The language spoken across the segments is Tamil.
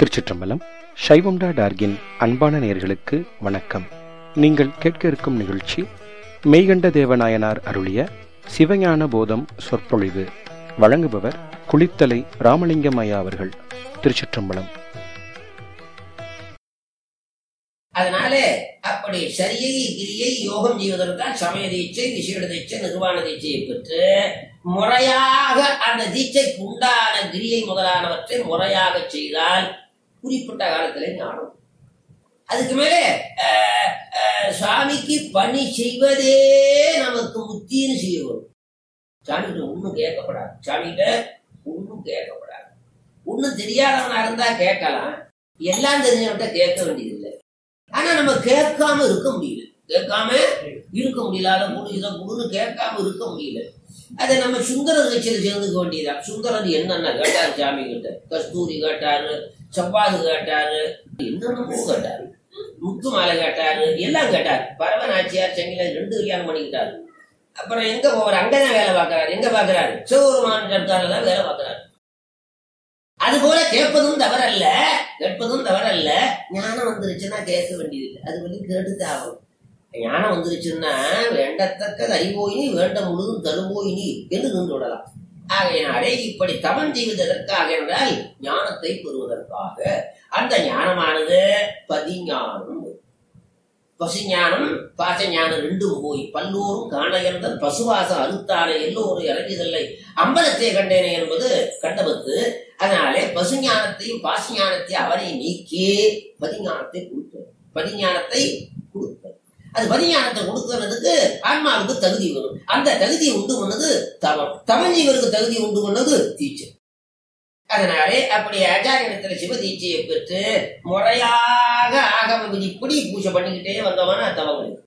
திருச்சிற்றம்பலம் சைவம்டா டார்கின் அன்பான நேயர்களுக்கு வணக்கம் நீங்கள் கேட்க இருக்கும் நிகழ்ச்சி மெய்கண்ட தேவநாயனார் அருளிய சிவஞான போதம் சொற்பொழிவு வழங்குபவர் குளித்தலை ராமலிங்கம் ஐயா அவர்கள் திருச்சிற்றம்பலம் அதனாலே அப்படி சரியை கிரியை யோகம் செய்வதற்காக சமய தீட்சை விசேட தீட்சை நிர்வாண தீட்சையை பெற்று முறையாக அந்த தீட்சைக்கு உண்டான கிரியை முதலானவற்றை முறையாக செய்தால் குறிப்பிட்ட காலத்திலே ஞானம் அதுக்கு மேலே அஹ், அஹ், சுவாமிக்கு பணி செய்வதே நமக்கு முத்தின்னு செய்ய வரும் சாமிகிட்ட ஒண்ணும் கேட்கப்படாது சாமிகிட்ட ஒண்ணும் கேட்கப்படாது ஒண்ணும் தெரியாதவனா இருந்தா கேட்கலாம் எல்லாம் தெரிஞ்சவன்கிட்ட கேட்க வேண்டியதில்லை ஆனா நம்ம கேட்காம இருக்க முடியல கேட்காம இருக்க முடியல அதை கொடு இதை கொடுன்னு கேட்காம இருக்க முடியல அதை நம்ம சுந்தர கட்சியில சேர்ந்துக்க வேண்டியதான் சுந்தரர் என்னென்ன கேட்டாரு சாமி கிட்ட கஸ்தூரி கேட்டாரு சப்பாது கேட்டாரு என்னென்னமோ கேட்டாரு முத்து மாலை கேட்டாரு எல்லாம் கேட்டாரு பரவநாச்சியார் சென்னையில ரெண்டு கல்யாணம் பண்ணிக்கிட்டாரு அப்புறம் எங்க போவார் அங்கதான் வேலை பார்க்கறாரு எங்க பார்க்கறாரு சிவபெருமான் சர்க்காரில் தான் வேலை பார்க்கறாரு அது போல கேட்பதும் தவறல்ல கேட்பதும் தவறல்ல ஞானம் வந்துருச்சுன்னா கேட்க வேண்டியதில்லை அது வந்து கேட்டுட்டு ஆகும் ஞானம் வந்துருச்சுன்னா வேண்டத்தக்க அறிவோயினி வேண்ட முழுதும் தருவோயினி என்று நின்று விடலாம் ஆகையினாலே இப்படி தவம் செய்வதற்காக என்றால் ஞானத்தை பெறுவதற்காக அந்த ஞானமானது பதிஞானம் பசுஞானம் பாசஞானம் ரெண்டும் போய் பல்லோரும் காண இருந்த பசுவாசம் அறுத்தான எல்லோரும் இறங்கியதில்லை அம்பலத்தை கண்டேனே என்பது கண்டபத்து அதனாலே பசுஞானத்தையும் பாசஞானத்தையும் அவரை நீக்கி பதிஞானத்தை கொடுத்தார் பதிஞானத்தை கொடுத்தார் அது பதிஞானத்தை கொடுக்கறதுக்கு ஆன்மாவுக்கு தகுதி வரும் அந்த தகுதி உண்டு பண்ணது தவம் தவம் இவருக்கு தகுதி உண்டு பண்ணது தீட்சை அதனாலே அப்படி ஆச்சாரியத்துல சிவ தீட்சையை பெற்று முறையாக ஆகம விதிப்படி பூஜை பண்ணிக்கிட்டே வந்தவனா தவம் கிடைக்கும்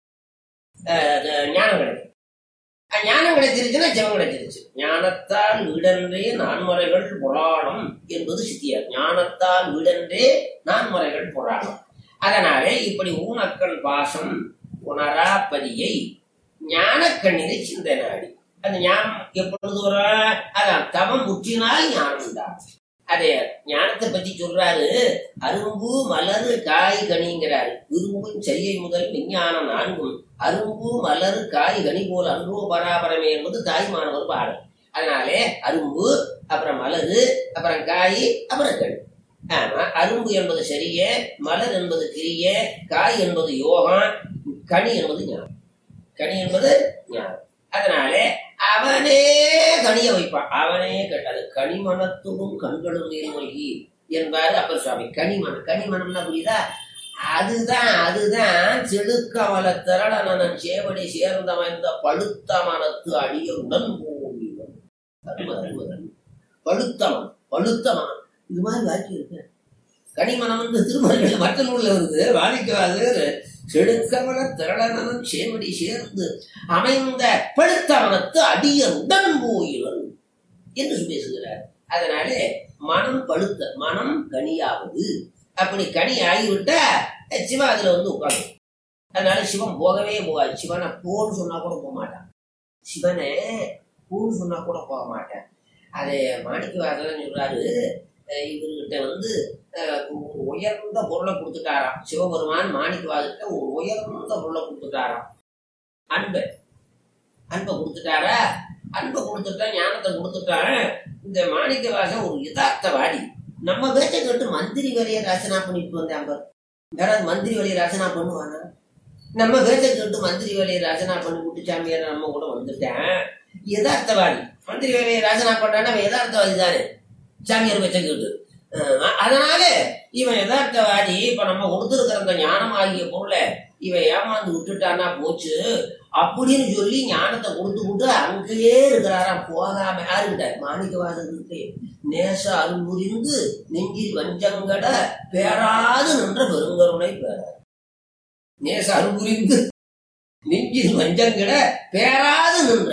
அஹ் அது ஞானம் கிடைக்கும் அஹ் ஞானம் கிடைச்சிருச்சுன்னா ஜெபம் கிடைச்சிருச்சு ஞானத்தால் வீடன்றே நான்முறைகள் புராணம் என்பது சித்தியார் ஞானத்தால் வீடன்றே நான்முறைகள் புராணம் அதனாலே இப்படி ஊனக்கண் பாசம் உணராப்பதியை ஞானக்கண்ணினை சிந்தனாடி அந்த ஞானம் எப்பொழுது வரும் அதான் தவம் முற்றினால் ஞானம் உண்டாகும் அதே ஞானத்தை பத்தி சொல்றாரு அரும்பு மலரு காய் கனிங்கிறாரு விரும்பும் செய்யை முதல் விஞ்ஞானம் நான்கும் அரும்பு மலரு காய் கனி போல் அன்றோ பராபரமே என்பது தாய்மானவர் பாடல் அதனாலே அரும்பு அப்புறம் மலரு அப்புறம் காய் அப்புறம் கனி ஆமா அரும்பு என்பது சரிய மலர் என்பது கிரிய காய் என்பது யோகம் கனி என்பது ஞானம் கனி என்பது ஞானம் அதனாலே அவனே கனிய வைப்பான் அவனே கேட்டாது கனிமணத்துடும் கண்களும் நீர்மொழி என்பாரு அப்பர் சுவாமி கனிமணம் கனிமணம்னா புரியுதா அதுதான் அதுதான் செழுக்கமல திரளனன் சேவடி சேர்ந்தமைந்த பழுத்த மனத்து அடியுடன் போவிடும் அருமை, அருமை, அருமை. பழுத்த மனம் பழுத்த மனம் இது மாதிரி வாக்கி இருக்கு கனிமணம் என்று திருமணங்கள் மற்ற நூல்ல வருது வாணிக்கவாது செழுக்கமல திரளனன் சேவடி சேர்ந்து அமைந்த பழுத்த மனத்து அடியர் உடன் போயிடும் என்று பேசுகிறார் அதனாலே மனம் பழுத்த மனம் கனியாவது அப்படி கனி ஆகிவிட்டா சிவன் அதுல வந்து உட்காந்து அதனால சிவன் போகவே போகாது சிவனை போன்னு சொன்னா கூட போக மாட்டான் சிவனை போன்னு சொன்னா கூட போக மாட்டேன் அது மாணிக்கவாசகன் சொல்றாரு அஹ் இவர்கிட்ட வந்து அஹ், ஒரு உயர்ந்த பொருளை கொடுத்துட்டாராம் சிவபெருமான் மாணிக்கவாசகிட்ட ஒரு உயர்ந்த பொருளை கொடுத்துட்டாராம் அன்பை அன்பை கொடுத்துட்டாரா அன்பை கொடுத்துட்டா ஞானத்தை கொடுத்துட்டான் இந்த மாணிக்க வாசன் ஒரு யதார்த்தவாதி நம்ம பேச்சை கேட்டு மந்திரி வேலையை ரச்சனா பண்ணிட்டு வந்தேன் பாரு. யாராவது மந்திரி வேலையை ரச்சனா பண்ணுவானா நம்ம பேச்சை கேட்டு மந்திரி வேலையை ரச்சனா பண்ணி குட்டிச்சாமியார் நம்ம கூட வந்துட்டேன் யதார்த்தவாதி மந்திரி வேலையை ரச்சனா பண்ணான்னா அவன் யதார்த்தவாதி தானே சாமியார் பேச்சை கேட்டு அஹ் அதனால இவன் யதார்த்தவாதி இப்ப நம்ம கொடுத்துருக்கிற அந்த ஞானம் ஆகிய பொருளை இவன் ஏமாந்து விட்டுட்டானா போச்சு அப்படின்னு சொல்லி ஞானத்தை கொடுத்து விட்டு அங்கேயே இருக்கிறாராம் போகாம யாருக்கிட்ட மாணிக்க வாசகருக்கு நேச அருள் புரிந்து நெஞ்சில் வஞ்சங்கட பேராது நின்ற பெருங்கருணை பேர நேச அருள் புரிந்து நெஞ்சில் வஞ்சங்கட பேராது நின்ற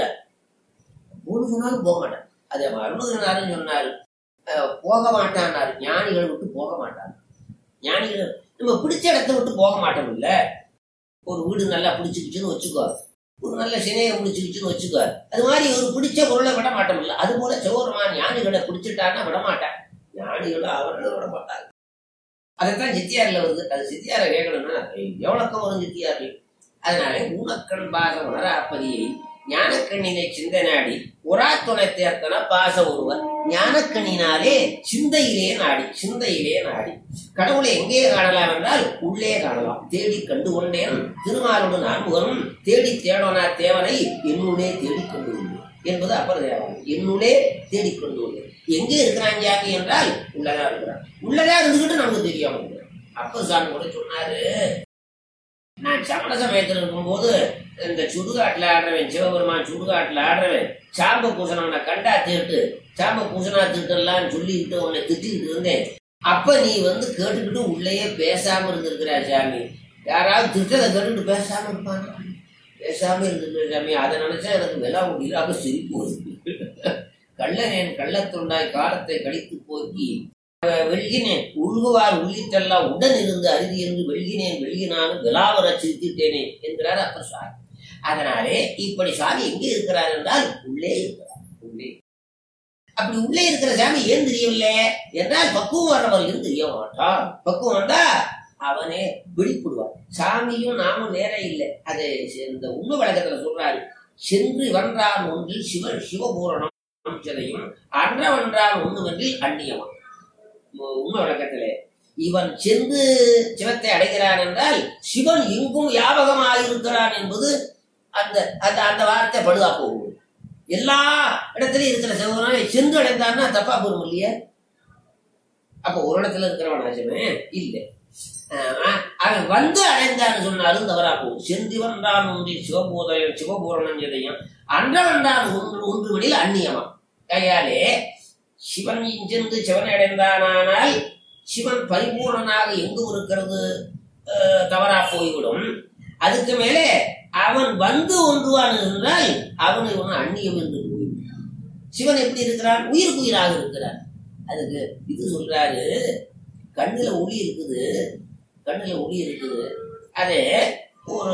ஒரு சொன்னாலும் போக மாட்டான் அது அருணகிரிநாதன் சொன்னாரு அஹ், போக மாட்டான்னாரு ஞானிகளை விட்டு போக மாட்டான் ஞானிகள் நம்ம பிடிச்ச இடத்த விட்டு போக மாட்டோம் இல்ல ஒரு வீடு நல்லா பிடிச்சிக்கிச்சுன்னு வச்சுக்கோ ஒரு நல்ல சினையை பிடிச்சிக்கிச்சுன்னு வச்சுக்கோ அது மாதிரி ஒரு பிடிச்ச பொருளை விட மாட்டோம்ல அது போல சிவருமான் ஞானிகளை பிடிச்சிட்டான்னா விட மாட்டான் ஞானிகளை அவர்களை விட மாட்டாங்க அதைத்தான் சித்தியாரில் வருது அது சித்தியாரை கேட்கணும்னா எவ்வளோக்கம் வரும் சித்தியாரில் அதனால ஊனக்கண் பாசம் உணராப்பதியை ஞானக்கண்ணினை சிந்தனாடி உரா துணை தேர்த்தன பாச ஒருவர் ஞானக்கண்ணினாலே சிந்தையிலே நாடி சிந்தையிலே நாடி கடவுளை எங்கே காணலாம் என்றால் உள்ளே காணலாம் தேடி கண்டு கொண்டேன் திருமாலோடு நான்முகனும் தேடி தேடோனா தேவனை என்னுள்ளே தேடி கொண்டு உள்ளேன் என்பது அப்பர் தேவன் என்னுள்ளே தேடி கொண்டு உள்ளேன் எங்கே இருக்கிறான் ஜாமி என்றால் உள்ளதா இருக்கிறான் உள்ளதா இருந்துகிட்டு நமக்கு தெரியாம இருக்கிறான் அப்பர் சாமி கூட சொன்னாரு நான் சமண சமயத்தில் இருக்கும்போது இந்த சுடுகாட்டில் ஆடுறவன் சிவபெருமான் சுடுகாட்டில் ஆடுறவன் சாம்ப பூசணவனை கண்டா திட்டு சாம்ப பூசணா திட்டெல்லாம் சொல்லிக்கிட்டு உன்னை திட்டிக்கிட்டு இருந்தேன் அப்ப நீ வந்து கேட்டுக்கிட்டு உள்ளேயே பேசாம இருந்திருக்கிற சாமி யாராவது திட்டத்தை கேட்டுக்கிட்டு பேசாம இருப்பாங்க பேசாம இருந்திருக்கிற சாமி அதை நினைச்சா எனக்கு விலா முடியல அப்ப சிரிப்பு வருது கள்ளனேன் கள்ளத்துண்டாய் காலத்தை கழித்து போக்கி வெள்கினேன் உள்குவார் உள்ளிட்டெல்லாம் உடன் இருந்து அருதி என்று வெள்கினேன் வெள்கினாலும் விலாவர சிரித்திட்டேனே என்கிறார் அப்ப சுவாமி அதனாலே இப்படி சுவாமி எங்கே இருக்கிறார் என்றால் உள்ளே இருக்கிறார் உள்ளே அப்படி உள்ளே இருக்கிற சாமி ஏன் தெரியவில்லை என்றால் பக்குவம் வர்றவர்களும் தெரிய மாட்டான் பக்குவம் வந்தா அவனே வெளிப்படுவான் சாமியும் நாமும் வேற இல்லை அது இந்த உண்மை வழக்கத்துல சொல்றாரு சென்று வென்றான் ஒன்றில் சிவ சிவபூரணம் அமைச்சதையும் அன்றவன்றான் ஒன்றுவென்றில் அந்நியவன் உண்மை விளக்கத்திலே இவன் சென்று சிவத்தை அடைகிறான் என்றால் சிவன் எங்கும் யாபகமாக இருக்கிறான் என்பது அந்த அந்த அந்த வார்த்தை படுதா போகும் எல்லா இடத்துலயும் இருக்கிற சிவபெருமானை சென்று அடைந்தான்னா தப்பா போகும் இல்லையா அப்ப ஒரு இடத்துல இருக்கிறவன் ஆச்சுமே இல்லை அவன் வந்து அடைந்தான்னு சொன்னாலும் தவறா போகும் செந்திவன்றான் ஒன்றில் சிவபூதயம் சிவபூரணம் எதையும் அன்றவன்றான் ஒன்று ஒன்று வழியில் அந்நியமா கையாலே சிவன் சென்று சிவனை அடைந்தானால் சிவன் பரிபூர்ணனாக எங்கும் இருக்கிறது தவறா போய்விடும் அதுக்கு மேலே அவன் வந்து ஒன்றுவான் என்றால் அவன் இவன் அந்நியம் என்று போய்விடும் சிவன் எப்படி இருக்கிறான் உயிருக்கு உயிராக இருக்கிறார் அதுக்கு இது சொல்றாரு கண்ணுல ஒளி இருக்குது கண்ணுல ஒளி இருக்குது அதே ஒரு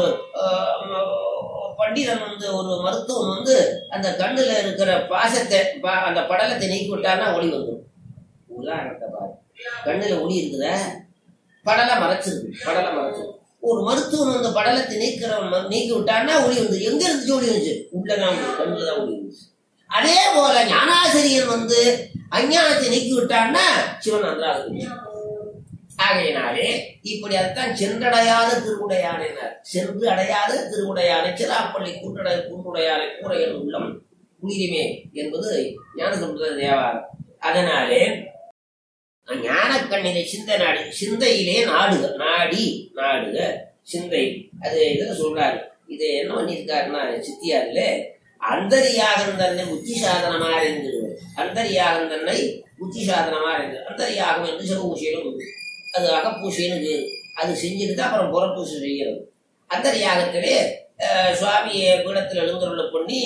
பண்டிதன் வந்து ஒரு மருத்துவன் வந்து அந்த கண்ணுல இருக்கிற பாசத்தை அந்த படலத்தை நீக்கி விட்டான்னா ஒளி வந்துடும் உதாரணத்தை பாரு கண்ணுல ஒளி இருக்குத படலை மறைச்சிருக்கு படலை மறைச்சிருக்கு ஒரு மருத்துவன் அந்த படலத்தை நீக்கிறவன் நீக்கி விட்டான்னா ஒளி வந்து எங்க இருந்துச்சு ஒளி வந்துச்சு உள்ளதான் கண்ணுல தான் ஒளி வந்துச்சு அதே போல ஞானாசிரியன் வந்து அஞ்ஞானத்தை நீக்கி விட்டான்னா சிவன் நன்றாக ஆகையினாலே இப்படி அதுதான் சென்றடையாத திருவுடையானைனர் சென்று அடையாத திருவுடையானை சிறாப்பள்ளி கூட்டடை கூட்டுடையானை கூரையல் உள்ளம் குளிருமே என்பது ஞானசமுதிர தேவாரம் அதனாலே ஞானக்கண்ணினை சிந்த நாடு சிந்தையிலே நாடுக நாடி நாடுக சிந்தை அது இதுல சொல்றாரு இது என்ன பண்ணியிருக்காருன்னா சித்தியாருல அந்தரியாகம் தன்னை புத்தி சாதனமா அறிந்துடுவது அந்தரியாகம் தன்னை புத்தி சாதனமா அறிந்து அந்தரியாகம் என்று சிவபூசையிலும் உண்டு அது அகப்பூசைன்னு பேரு அது செஞ்சுட்டு அப்புறம் புறப்பூசை செய்கிறது அந்தரியாகத்திலே சுவாமியை பீடத்தில் எழுந்துள்ள பண்ணி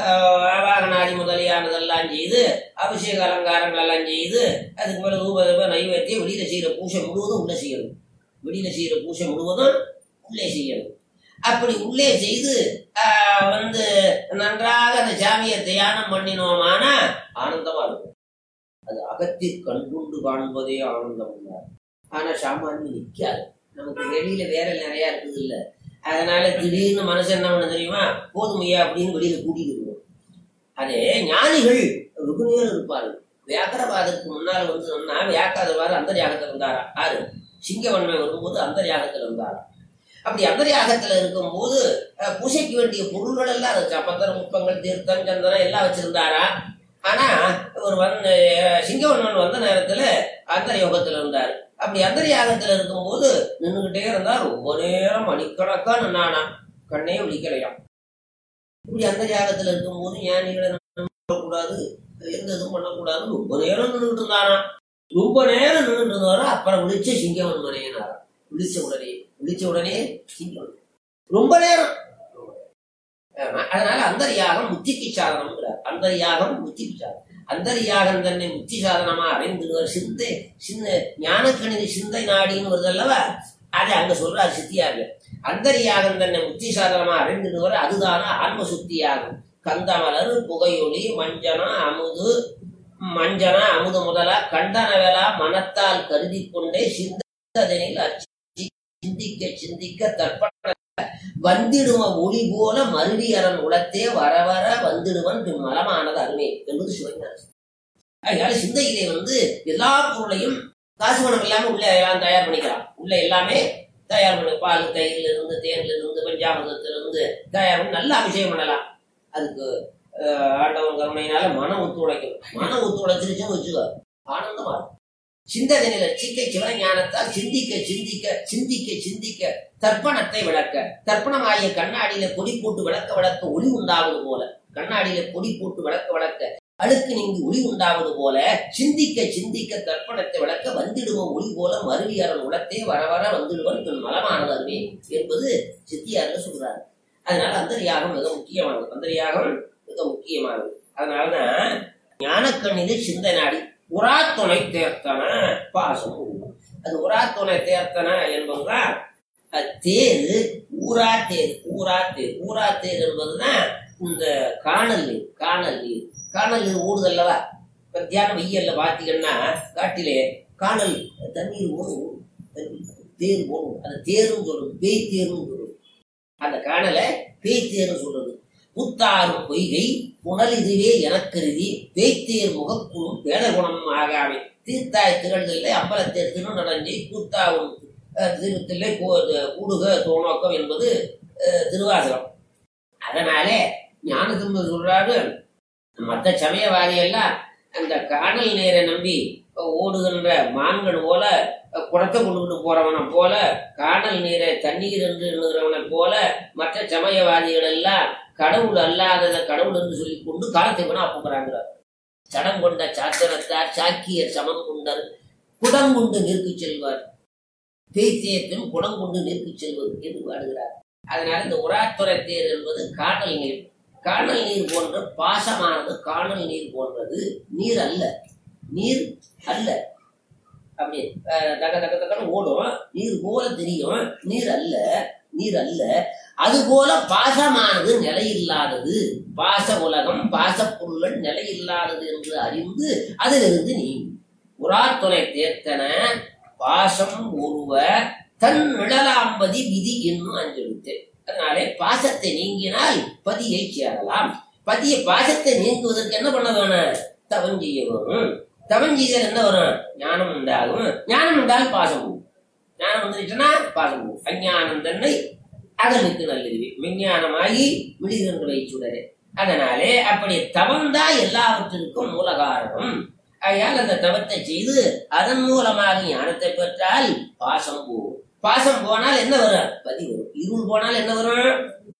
வாகனாடி முதலியானதெல்லாம் செய்து அபிஷேக அலங்காரங்கள் எல்லாம் செய்து அதுக்கு மேலே ரூப நைவேத்தியம் வெளியில செய்யற பூசை முழுவதும் உள்ள செய்யணும் வெளியில செய்யற பூசை முழுவதும் உள்ளே செய்யணும் அப்படி உள்ளே செய்து வந்து நன்றாக அந்த சாமியை தியானம் பண்ணினோமானா ஆனந்தமா இருக்கும் அது அகத்தில் கண்கொண்டு காண்பதே ஆனந்தம் உள்ளார் ஆனா சாமானியம் நிக்காது நமக்கு வெளியில வேற நிறைய இருக்குது இல்ல அதனால திடீர்னு மனசு என்ன பண்ண தெரியுமா போதுமையா அப்படின்னு வெளியில கூட்டிட்டு இருக்கும் அதே ஞானிகள் வெகு நேரம் இருப்பாரு வியாக்கரவாதத்துக்கு முன்னால வந்து சொன்னா வியாக்காதவாறு அந்த யாகத்துல இருந்தாரா ஆறு சிங்கவன்மை வரும்போது அந்த யாகத்துல இருந்தாரா அப்படி அந்த யாகத்துல இருக்கும்போது பூசைக்கு வேண்டிய பொருள்கள் எல்லாம் இருந்துச்சு அப்பத்தர முப்பங்கள் தீர்த்தம் சந்தனம் எல்லாம் வச்சிருந்தாரா ஆனா ஒரு வந்து சிங்கவன்மன் வந்த நேரத்துல அந்த யோகத்துல இருந்தாரு அப்படி அந்த யாகத்துல இருக்கும்போது நின்றுகிட்டே இருந்தா ரொம்ப நேரம் மணிக்கணக்கா நின்னானா கண்ணே விழிக்கலையாம் இப்படி அந்த யாகத்துல இருக்கும்போது ஞானிகளை கூடாது எந்த இதுவும் பண்ணக்கூடாது ரொம்ப நேரம் நின்றுட்டு இருந்தானா ரொம்ப நேரம் நின்றுட்டு இருந்தாரா அப்புறம் விழிச்ச சிங்கவன் மனையினாரா விழிச்ச உடனே விழிச்ச உடனே சிங்கம் ரொம்ப நேரம் அதனால அந்த யாகம் முத்திக்கு சாதனம்ங்கிறார் அந்த யாகம் முத்திக்கு சாதனம் அந்தரியாகம் தன்னை முத்தி சாதனமா அடைந்துடுவார் சிந்தை சின்ன ஞானக்கணித சிந்தை நாடின்னு வருது அல்லவா அதை அங்க சொல்றாரு சித்தியாக அந்தரியாகம் தன்னை முத்தி சாதனமா அடைந்துடுவார் அதுதான ஆன்ம சுத்தியாகும் கந்தமலர் புகையொளி மஞ்சனம் அமுது மஞ்சன அமுது முதலா கண்டனவெலா மனத்தால் கருதி கொண்டே சிந்த அதனில் அச்சி சிந்திக்க சிந்திக்க தற்பட வந்திடும ஒளி போல மருவி அரண் உளத்தே வர வர வந்திடுவன் பின் மலமானது அருமை என்பது சிவஞான அதனால சிந்தையிலே வந்து எல்லா பொருளையும் காசு பணம் இல்லாம உள்ள எல்லாம் தயார் பண்ணிக்கலாம் உள்ள எல்லாமே தயார் பண்ணி பால் தயிர்ல இருந்து தேன்ல இருந்து பஞ்சாமிரதத்துல இருந்து தயார் பண்ணி நல்லா அபிஷேகம் பண்ணலாம் அதுக்கு அஹ், ஆண்டவன் கருணையினால மனம் ஒத்துழைக்கணும் மனம் ஒத்துழைச்சிருச்சுன்னு வச்சுக்கோ ஆனந்தமா இருக்கும் சிந்தனையில சிக்க சிவஞானத்தால் சிந்திக்க சிந்திக்க சிந்திக்க சிந்திக்க தர்ப்பணத்தை விளக்க தர்ப்பணமாகிய கண்ணாடியில பொடி போட்டு விளக்க விளக்க ஒளி உண்டாவது போல கண்ணாடியில பொடி போட்டு விளக்க விளக்க அழுக்கு நீங்கி ஒளி உண்டாவது போல சிந்திக்க சிந்திக்க தர்ப்பணத்தை விளக்க வந்திடுவோம் ஒளி போல மருவியாரன் உலத்தே வர வர வந்துடுவன் பின் மலமானது அருமே என்பது சித்தியார்கள் சொல்றாரு அதனால அந்தரியாகம் மிக முக்கியமானது அந்தரியாகம் மிக முக்கியமானது அதனாலதான் ஞானக்கண்ணிலே சிந்தனாடி உராத்துணை தேர்த்தன பாசம் உருவம். அது உராத்துணை தேர்த்தன என்பதுதான் அது தேரு ஊரா தேர் ஊரா தேர் ஊரா தேர் என்பதுதான் இந்த காணல் நீர் காணல் நீர் காணல் நீர் ஓடுதல்லவா மத்தியானம் வெய்யல்ல பாத்தீங்கன்னா காட்டிலே காணல் தண்ணீர் ஓடும் தண்ணீர் தேர் ஓடும் அந்த தேரும் சொல்றது பேய் தேரும் சொல்றது அந்த காணலை பேய் தேர்னு சொல்றது புத்தாரும் பொய்கை புனல் இதுவே எனக்கருதி பேய்த்தேர் முகக்குழும் பேதகுணம் ஆகாமே தீர்த்தாய் திகழ்தில்லை அம்பலத்தேர் திருநடஞ்சி கூத்தாவும் அஹ், திருத்தில்லை கோ- கூடுக தோணோக்கம் என்பது அஹ், திருவாசகம் அதனாலே ஞானசம்பந்தர் சொல்றாரு மற்ற சமயவாதி எல்லாம் அந்த காணல் நீரை நம்பி ஓடுகின்ற மான்கள் போல குடத்தை கொண்டுகிட்டு போறவனை போல காணல் நீரை தண்ணீர் என்று எண்ணுகிறவனை போல மற்ற சமயவாதிகள் எல்லாம் கடவுள் அல்லாதத கடவுள் என்று சொல்லிக் கொண்டு காலத்தை வேணா அப்புகிறாங்க சடம் கொண்ட சாத்திரத்தார் சாக்கியர் சமம் கொண்டர் குடம் கொண்டு நிற்கு செல்வார் பேத்தியத்தின் குடம் கொண்டு நிற்கு செல்வது என்று பாடுகிறார் அதனால இந்த உராத்துறை தேர் என்பது காணல் நீர் காணல் நீர் போன்ற பாசமானது காணல் நீர் போன்றது நீர் அல்ல நீர் அல்ல அப்படி அஹ், தக தக தகன்னு ஓடும் நீர் போல தெரியும் நீர் அல்ல நீர் அல்ல அது போல பாசமானது நிலையில்லாதது பாச உலகம் பாசப்பொருள்கள் நிலையில்லாதது என்று அறிந்து அதிலிருந்து நீ உராத்துணை தேர்த்தன பாசம் ஒருவ தன் நிழலாம்பதி விதி என்னும் அஞ்செழுத்து அதனாலே பாசத்தை நீங்கினால் பதியை சேரலாம் பதிய பாசத்தை நீங்குவதற்கு என்ன பண்ண வேணும் தவம் செய்ய வேணும் தவம் செய்தால் என்ன வரும் ஞானம் உண்டாகும் ஞானம் உண்டால் பாசம் போகும் ஞானம் வந்துருச்சுன்னா பாசம் போகும் அஞ்ஞானம் தன்னை அகலுக்கு நல்லது விஞ்ஞானமாகி விடுகின்ற சுடரே அதனாலே அப்படி தவம் தான் எல்லாவற்றிற்கும் மூல காரணம் ஆகையால் அந்த தவத்தை செய்து அதன் மூலமாக ஞானத்தை பெற்றால் பாசம் போகும் பாசம் போனால் என்ன வரும் பதி வரும் இருள் போனால் என்ன வரும்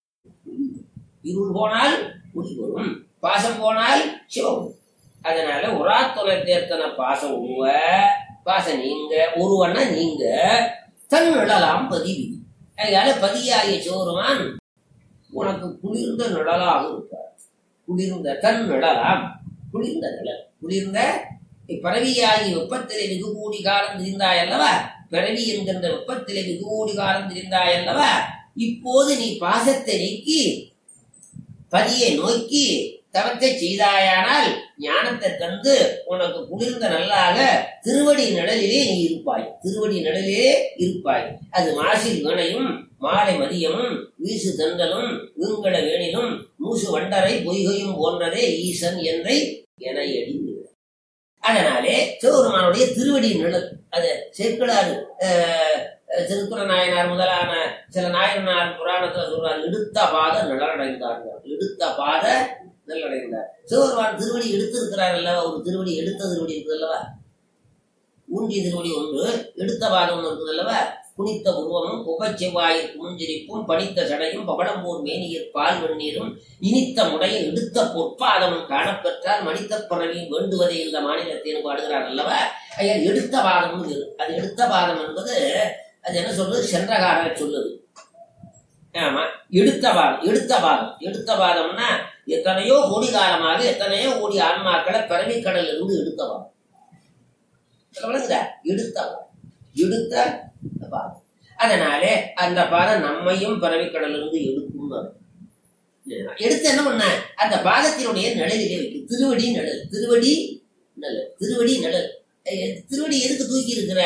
இருள் போனால் ஒளி வரும் பாசம் போனால் சிவம் அதனால உராத்துணை தேர்த்தன பாசம் உருவ பாசம் நீங்க ஒருவன நீங்க தன் நிழலாம் பதிவி அதனால பதியாகிய சிவருமான் உனக்கு குளிர்ந்த நிழலாக இருப்பார் குளிர்ந்த தன் நிழலாம் குளிர்ந்த நிழல் குளிர்ந்த பிறவியாகி வெப்பத்திலே வெகு கூடி காலம் திரிந்தாய் அல்லவா பிறவி என்கின்ற வெப்பத்திலே வெகு கூடி காலம் திரிந்தாய் அல்லவா இப்போது நீ பாசத்தை நீக்கி பதியை நோக்கி தவத்தை செய்தாயானால் ஞானத்தை தந்து உனக்கு குளிர்ந்த நல்லாக திருவடி நிழலிலே நீ இருப்பாய் திருவடி நிழலிலே இருப்பாய் அது மாசில் வினையும் மாலை மதியமும் வீசு தண்டலும் வீங்கட வேணிலும் மூசு வண்டரை பொய்கையும் போன்றதே ஈசன் என்றை என எடிந்து அதனாலே சிவபெருமானுடைய திருவடி நிழல் அது சேர்க்கலாறு திருக்குற நாயனார் முதலான சில நாயனார் புராணத்துல சொல்றார் இடுத்த பாத நிழலடைந்தார்கள் இடுத்த பாத நிழலடைந்தார் சிவபெருமான் திருவடி எடுத்திருக்கிறார் அல்லவா ஒரு திருவடி எடுத்த திருவடி இருக்குது அல்லவா ஊன்றிய திருவடி ஒன்று எடுத்த பாதம் ஒன்று இருக்குது அல்லவா குனித்த உருவமும் புகச்செவ்வாயில் குஞ்சிரிப்பும் படித்த சடையும் பகடம்போர் மேனியர் பால் வெந்நீரும் இனித்த முடைய எடுத்த பொற்பாதமும் காணப்பெற்றால் மனித பிறவியும் வேண்டுவதே இந்த மாநிலத்தில் பாடுகிறார் அல்லவா ஐயா எடுத்த பாதம் அது எடுத்த பாதம் என்பது அது என்ன சொல்றது சென்றகார சொல்லுது ஆமா எடுத்த பாதம் எடுத்த பாதம் எடுத்த பாதம்னா எத்தனையோ கோடி காலமாக எத்தனையோ கோடி ஆன்மாக்களை பிறவி கடல் இருந்து எடுத்த பாதம் விளங்குதா எடுத்த பாதம் எடுத்த பாதம் அதனாலே அந்த பாதம் நம்மையும் பிறவிக்கடல் இருந்து எடுக்கும் எடுத்து என்ன பண்ண அந்த பாதத்தினுடைய நிழலிலே வைக்கும் திருவடி நிழல் திருவடி நிழல் திருவடி நிழல் திருவடி எதுக்கு தூக்கி இருக்கிறாரு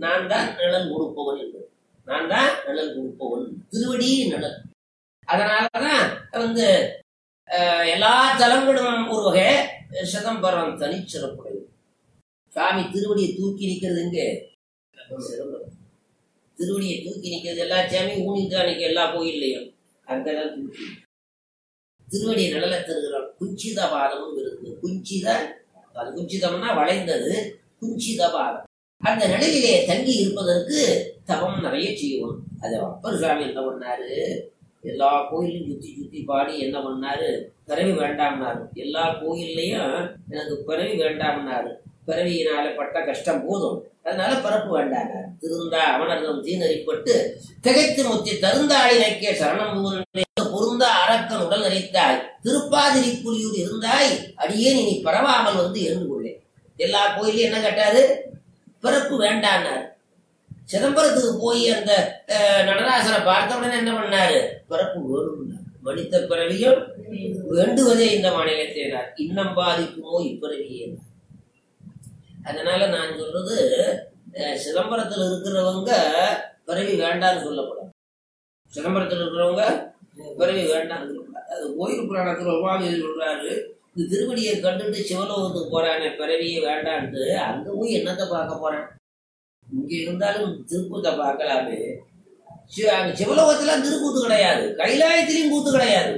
நான் தான் நிழல் கொடுப்பவன் என்று நான் தான் நிழல் கொடுப்பவன் திருவடி நிழல் அதனாலதான் வந்து அஹ், எல்லா தலங்களும் ஒரு வகை சிதம்பரம் தனிச்சிறப்புடையது சாமி திருவடியை தூக்கி நிற்கிறது இங்கே சிதம்பரம் திருவடியை தூக்கி நிற்கிறது எல்லா சாமியும் ஊனிட்டு தான் நிற்க எல்லா கோயில்லையும் அங்கதான் தூக்கி திருவடி நிழலை தருகிறான் குஞ்சித பாதமும் இருக்கு குஞ்சித அது குஞ்சிதம்னா வளைந்தது குஞ்சித பாதம் அந்த நிழலிலே தங்கி இருப்பதற்கு தவம் நிறைய செய்யணும் அது அப்பர் சுவாமி என்ன பண்ணாரு எல்லா கோயிலையும் சுத்தி சுத்தி பாடி என்ன பண்ணாரு பிறவி வேண்டாம்னாரு எல்லா கோயில்லையும் எனக்கு பிறவி வேண்டாம்னாரு பிறவியினால பட்ட கஷ்டம் போதும் அதனால பிறப்பு வேண்டாங்க திருந்தா அமனர்தம் தீநறிப்பட்டு திகைத்து முத்தி தருந்தாளி நக்கிய சரணம் புகுந்தே பொருந்தா அரக்கன் உடல் நரித்தாய் திருப்பாதிரி புலியூர் இருந்தாய் அடியேன் இனி பரவாமல் வந்து இருந்து கொள்ளேன் எல்லா கோயிலையும் என்ன கேட்டாரு பிறப்பு வேண்டான்னாரு சிதம்பரத்துக்கு போய் அந்த அஹ், நடராசனை பார்த்த உடனே என்ன பண்ணாரு பிறப்பு வேணும்னாரு மனித பிறவியும் வேண்டுவதே இந்த மாநிலத்தினார் இன்னம் பாதிக்குமோ இப்பிறவியே அதனால நான் சொல்றது அஹ், சிதம்பரத்துல இருக்கிறவங்க பிறவி வேண்டாம்னு சொல்லப்படும் சிதம்பரத்துல இருக்கிறவங்க பிறவி வேண்டாம்னு சொல்லப்படாது அது கோயில் புராணத்துல உமாவி சொல்றாரு இந்த திருவடியை கண்டுட்டு சிவலோகத்துக்கு போறானே பிறவியே வேண்டான்ட்டு அங்க போய் என்னத்தை பார்க்க போறான் இங்க இருந்தாலும் திருப்பூத்தை பார்க்கலாமே சி- அங்க சிவலோகத்துல திருக்கூத்து கிடையாது கைலாயத்திலையும் கூத்து கிடையாது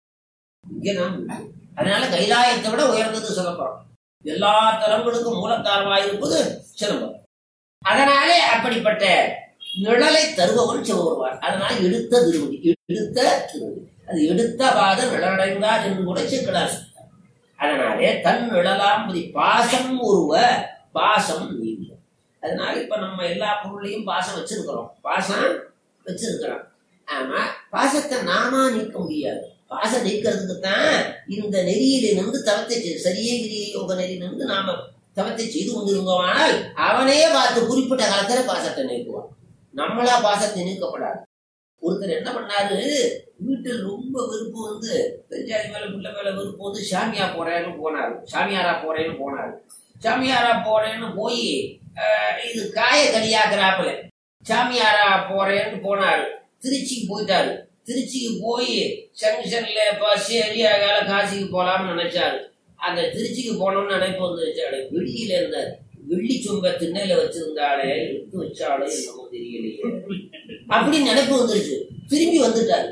இங்க நாம் அதனால கைலாயத்தை விட உயர்ந்தது சிதம்பரம் எல்லா தலங்களுக்கும் மூலக்காரமாக இருப்பது சிதம்பரம் அதனாலே அப்படிப்பட்ட நிழலை தருபவன் சிவபெருமான் அதனால் எடுத்த திருவடி எடுத்த திருவடி அது எடுத்த பாத நிழலடைந்தார் என்று கூட சிக்கலார் சொல்றார். அதனாலே தன் நிழலாம்பதி பாசம் ஒருவ பாசம் நீங்க அதனால இப்ப நம்ம எல்லா பொருளையும் பாசம் வச்சிருக்கிறோம் பாசம் வச்சிருக்கிறோம் ஆமா பாசத்தை நாமா நீக்க முடியாது பாசம் நீக்கிறதுக்கு தான் இந்த நெறியில நின்று தவத்தை செய்~ சரியே கிரிய யோக நெறி நின்று நாம தவத்தை செய்து கொண்டிருந்தோமானால் அவனே பார்த்து குறிப்பிட்ட காலத்துல பாசத்தை நீக்குவான் நம்மளா பாசத்தை நீக்கப்படாது ஒருத்தர் என்ன பண்ணாரு வீட்டில் ரொம்ப விருப்பு வந்து பெஞ்சாதி மேல புள்ள மேல விருப்பு வந்து சாமியா போறேன்னு போனாரு சாமியாரா போறேன்னு போனாரு சாமியாரா போறேன்னு போய் அஹ், இது காய கலியாக்குறாப்புல சாமியாரா போறேன்னு போனாரு திருச்சிக்கு போயிட்டாரு திருச்சிக்கு போய் ஜங்ஷன்ல பஸ் ஏறி அதால காசிக்கு போலாம்னு நினைச்சாரு அந்த திருச்சிக்கு போனோம்னு நினைப்பு வந்துருச்சாரு வெளியில இருந்த வெள்ளி சொம்ப திண்ணையில வச்சிருந்தாலே எடுத்து வச்சாலே என்னமோ தெரியலையே அப்படி நினைப்பு வந்துருச்சு திரும்பி வந்துட்டாரு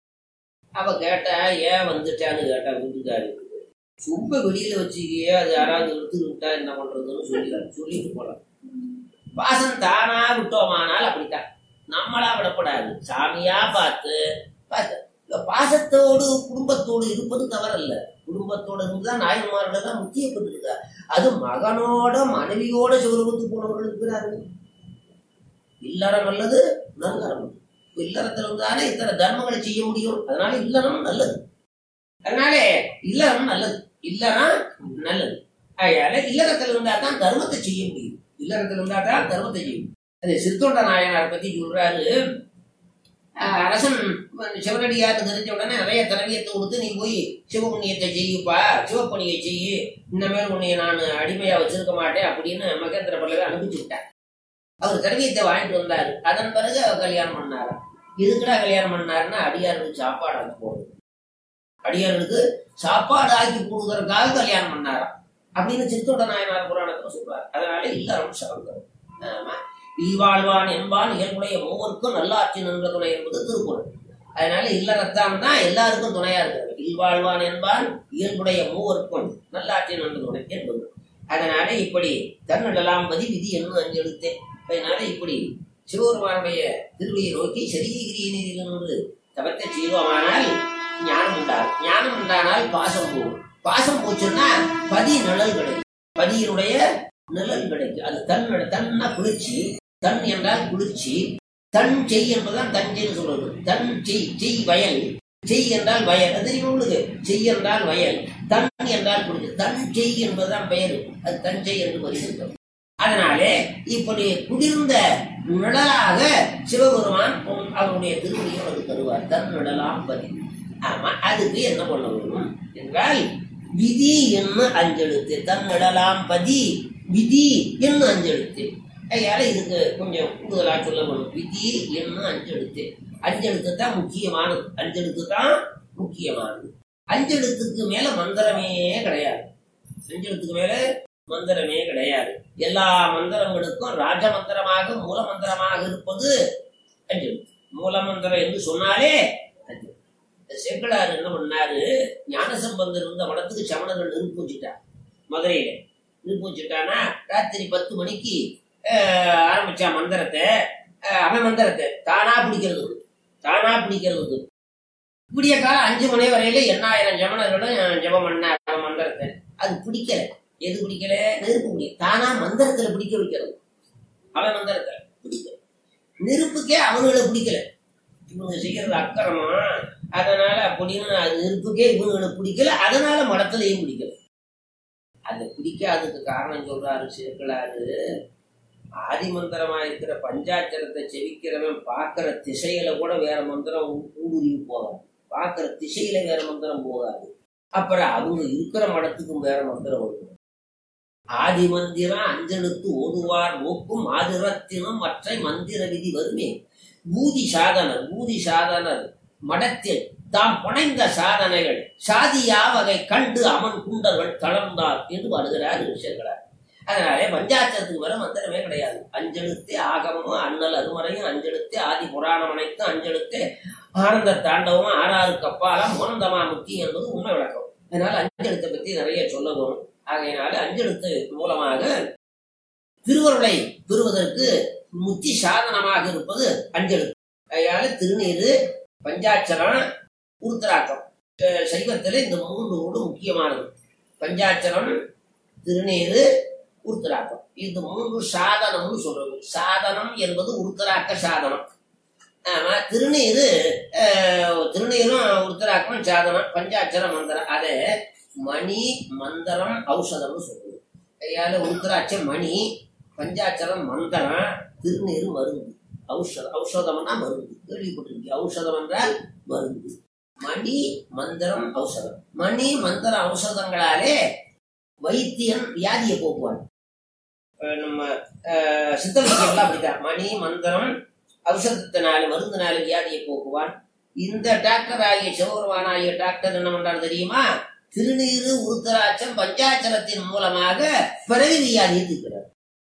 அவ கேட்டா ஏன் வந்துட்டான்னு கேட்டா வீட்டுக்காரு சும்ப வெளியில வச்சுக்கியே அது யாராவது எடுத்து விட்டா என்ன பண்றதுன்னு சொல்லி சொல்லிட்டு போலாம் பாசம் தானா விட்டோமானால் அப்படித்தான் நம்மளா விடப்படாது சாமியா பார்த்து பார்த்து இந்த பாசத்தோடு குடும்பத்தோடு இருப்பது தவறல்ல குடும்பத்தோட இருந்துதான் நாயன்மாரோட தான் முக்கியப்பட்டிருக்கா அது மகனோட மனைவியோட சிவருமத்துக்கு போனவர்கள் இருக்கிறார்கள் இல்லறம் நல்லது நல்லறம் இல்லறத்துல இருந்தாலே இத்தனை தர்மங்களை செய்ய முடியும் அதனால இல்லறம் நல்லது அதனால இல்லறம் நல்லது இல்லறம் நல்லது அதனால இல்லறத்துல இருந்தா தான் தர்மத்தை செய்ய முடியும் இல்லறத்துல இருந்தா தான் தர்மத்தை செய்யும் அது சித்தோண்ட நாயனார் பத்தி சொல்றாரு ஆஹ் அரசன் சிவனடியாருக்கு தெரிஞ்ச உடனே நிறைய திரவியத்தை கொடுத்து நீ போய் சிவபுண்ணியத்தை செய்யுப்பா சிவப்பணியை செய்யு இனிமேல் உன்னைய நான் அடிமையா வச்சிருக்க மாட்டேன் அப்படின்னு மகேந்திர பல்லவி அனுப்பிச்சு விட்டார் அவர் திரவியத்தை வாங்கிட்டு வந்தாரு அதன் பிறகு அவர் கல்யாணம் பண்ணாரு எதுக்குடா கல்யாணம் பண்ணாருன்னா அடியாருக்கு சாப்பாடு ஆக்கி போடுது அடியாருக்கு சாப்பாடு ஆக்கி போடுவதற்காக கல்யாணம் பண்ணாராம் அப்படின்னு சித்தோட நாயனார் புராணத்துல சொல்றாரு அதனால இல்லறம் சகந்தம் ஆமா இல்வாழ்வான் என்பான் இயல்புடைய மூவருக்கும் நல்லாட்சி நின்ற துணை என்பது திருக்குறள் அதனால இல்லறத்தான் தான் எல்லாருக்கும் துணையா இருக்கிறது இல்வாழ்வான் என்பான் இயல்புடைய மூவருக்கும் நல்லாட்சி நின்ற துணை என்பது அதனால இப்படி தன்னடலாம்பதி விதி என்னும் அஞ்செழுத்தேன் அதனால இப்படி சிவபெருமானுடைய திருவியை நோக்கி சரீகிரிய நீரிலிருந்து தவத்தை செய்வோமானால் ஞானம் உண்டாகும் ஞானம் உண்டானால் பாசம் போகும் பாசம் போச்சுன்னா பதி நிழல் கிடைக்கும் பதியினுடைய நிழல் கிடைக்கும் அது தன் தன்னா குளிர்ச்சி தன் என்றால் குளிர்ச்சி தன் செய் என்பதுதான் தஞ்சைன்னு சொல்றது தன் செய் செய் வயல் செய் என்றால் வயல் அது தெரியும் உங்களுக்கு செய் என்றால் வயல் தன் என்றால் குளிர்ச்சி தன் செய் என்பதுதான் பெயர் அது தஞ்சை என்று வருகிறது அதனாலே இப்படி குளிர்ந்த நிழலாக சிவபெருமான் உன் அவருடைய திருவடியோடு தருவார் தன் நிழலாம் பதி ஆமா அதுக்கு என்ன பண்ண வேணும் என்றால் விதி என்ன அஞ்செழுத்து தன் நிழலாம் பதி விதி என்ன அஞ்செழுத்து அதனால இதுக்கு கொஞ்சம் கூடுதலா சொல்ல வேணும் விதி என்ன அஞ்சு எழுத்து அஞ்சு எழுத்து தான் முக்கியமானது அஞ்சு எழுத்து தான் முக்கியமானது அஞ்சு எழுத்துக்கு மேல மந்திரமே கிடையாது அஞ்சு எழுத்துக்கு மேல மந்திரமே கிடையாது எல்லா மந்திரங்களுக்கும் ராஜ மந்திரமாக மூல மந்திரமாக இருப்பது அஞ்சு எழுத்து மூல மந்திரம் என்று சொன்னாலே அஞ்சு எழுத்து. இந்த செங்கலார் என்ன பண்ணாரு ஞானசம்பந்தர் இருந்த மடத்துக்கு சமணர்கள் நெருப்பு வச்சுட்டார் மதுரையில நெருப்பு வச்சுட்டானா ராத்திரி பத்து மணிக்கு ஆஹ், ஆரம்பிச்சான் மந்திரத்தை ஆஹ், அவன் மந்திரத்தை தானா பிடிக்கிறதுக்கு தானா பிடிக்கிறதுக்கு விடிய காலம் அஞ்சு மணி வரையில எண்ணாயிரம் ஜமனர்களும் ஜபம் பண்ண அவன் மந்திரத்தை அது பிடிக்கல எது பிடிக்கல நெருப்பு பிடிக்கல தானா மந்திரத்துல பிடிக்க வைக்கிறது அவன் மந்திரத்தை பிடிக்கல நெருப்புக்கே அவனுங்களை பிடிக்கல இவங்க செய்யறது அக்கிரமா அதனால அப்படின்னு அது நெருப்புக்கே இவனுங்களை பிடிக்கல அதனால மடத்திலையும் பிடிக்கல அது பிடிக்காததுக்கு காரணம் சொல்றாரு சேர்க்கலாரு ஆதி மந்திரமா இருக்கிற பஞ்சாட்சரத்தை செவிக்கிறவன் பார்க்கிற திசையில கூட வேற மந்திரம் ஊ- ஊடுருவி போகாது பார்க்கிற திசையில வேற மந்திரம் போகாது அப்புறம் அவங்க இருக்கிற மடத்துக்கும் வேற மந்திரம் வரும் ஆதி மந்திரம் அஞ்செழுத்து ஓதுவார் நோக்கும் மாதிரத்தினும் மற்ற மந்திர விதி வருமே பூதி சாதனர் பூதி சாதனர் மடத்தில் தாம் புனைந்த சாதனைகள் சாதியா வகை கண்டு அமன் குண்டர்கள் தளர்ந்தார் என்று வருகிறார் ரிஷர்களார் அதனாலே பஞ்சாட்சரத்துக்கு வர மந்திரமே கிடையாது அஞ்செழுத்தே ஆகமும் அண்ணல் அருமறையும் அஞ்செழுத்தே ஆதி புராணம் அனைத்தும் அஞ்செழுத்தே ஆனந்த தாண்டவம் ஆறாறு கப்பாலம் மோனந்தமா முக்கி என்பது உண்மை விளக்கம் அதனால அஞ்செழுத்தை பத்தி நிறைய சொல்லணும் ஆகையினால அஞ்செழுத்து மூலமாக திருவருளை பெறுவதற்கு முத்தி சாதனமாக இருப்பது அஞ்செழுத்து அதனால திருநீரு பஞ்சாட்சரம் உருத்தராக்கம் அஹ் சைவத்துல இந்த மூன்று கூட முக்கியமானது பஞ்சாட்சரம் திருநீரு உருத்தராக்கம் இந்த மூன்று சாதனம்னு சொல்றது சாதனம் என்பது உருத்தராக்க சாதனம் ஆமா திருநீரு அஹ், திருநீரும் உருத்தராக்கம் சாதனம் பஞ்சாட்சர மந்திரம் அதை மணி மந்திரம் ஔஷதம்னு சொல்றது கையால உருத்தராட்சம் மணி பஞ்சாட்சரம் மந்திரம் திருநீரு மருந்து ஔஷதம் ஔஷதம்னா மருந்து கேள்விப்பட்டிருக்கீங்க ஔஷதம் என்றால் மருந்து மணி மந்திரம் ஔஷதம் மணி மந்திர ஔஷதங்களாலே வைத்தியன் வியாதியை போக்குவான் அஹ் நம்ம அஹ், சித்த வைத்தியம்லாம் அப்படித்தான் மணி மந்திரம் ஔஷதத்தினால மருந்தினால வியாதியை போக்குவான் இந்த டாக்டர் ஆகிய சிவபெருமான் ஆகிய டாக்டர் என்ன பண்றாரு தெரியுமா திருநீரு உருத்தராட்சம் பஞ்சாட்சரத்தின் மூலமாக பிறவி வியாதியை தீர்க்கிறார்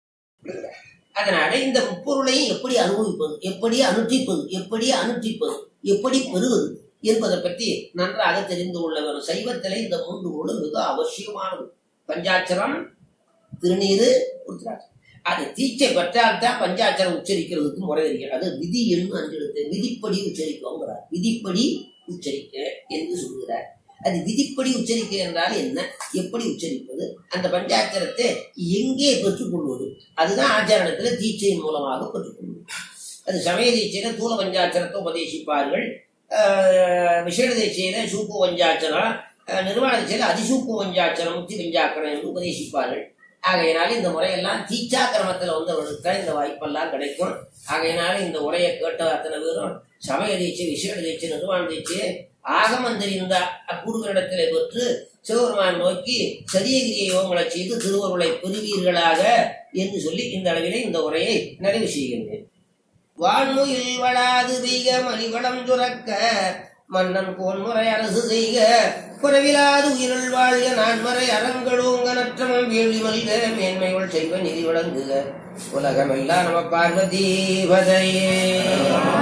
அதனால இந்த முப்பொருளையும் எப்படி அனுபவிப்பது எப்படி அனுஷ்டிப்பது எப்படி அனுஷ்டிப்பது எப்படி பெறுவது என்பதை பற்றி நன்றாக தெரிந்து கொள்ள வேண்டும் சைவத்திலே இந்த மூன்று கூட மிக அவசியமானது பஞ்சாட்சரம் திருநீரு உருத்திராட்சம் அது தீட்சை பெற்றால்தான் பஞ்சாட்சரம் உச்சரிக்கிறதுக்கு முறை தெரியும் அது விதி என்று அஞ்செழுத்து விதிப்படி உச்சரிக்கோங்கிறார் விதிப்படி உச்சரிக்க என்று சொல்கிறார் அது விதிப்படி உச்சரிக்க என்றால் என்ன எப்படி உச்சரிப்பது அந்த பஞ்சாட்சரத்தை எங்கே பெற்றுக்கொள்வது அதுதான் ஆச்சாரணத்துல தீட்சையின் மூலமாக பெற்றுக்கொள்வது அது சமய தீட்சையில தூல பஞ்சாட்சரத்தை உபதேசிப்பார்கள் ஆஹ் விசேட தீட்சையில சூப்பு பஞ்சாட்சரம் ஆஹ் நிர்வாண தீட்சையில அதிசூப்பு பஞ்சாட்சரம் முக்தி பஞ்சாக்கரம் என்று உபதேசிப்பார்கள் ஆகையினால இந்த முறையெல்லாம் தீட்சாக்கிரமத்தில் வந்தவர்களுக்கு தான் இந்த வாய்ப்பெல்லாம் கிடைக்கும் ஆகையினால இந்த உரையை கேட்ட அத்தனை பேரும் சமய தீட்சை விசேட தீட்சை நிர்வாண தீட்சை ஆகமம் தெரிந்த அக்குருவரிடத்திலே பெற்று சிவபெருமான் நோக்கி சரியகிரிய யோகங்களை செய்து திருவருளை பெறுவீர்களாக என்று சொல்லி இந்த அளவிலே இந்த உரையை நிறைவு செய்கின்றேன் வான்முயில் வளாது பெய்க மலிவளம் சுரக்க மன்னன் கோன்முறை அரசு செய்க குறைவிலாது உயிருள் வாழ்க நான்மறை அறங்களோங்க நற்றமம் வேள்வி மல்க மேன்மைகள் செய்வ நிதி வழங்குக உலகமெல்லாம் நம பார்வதி பதையே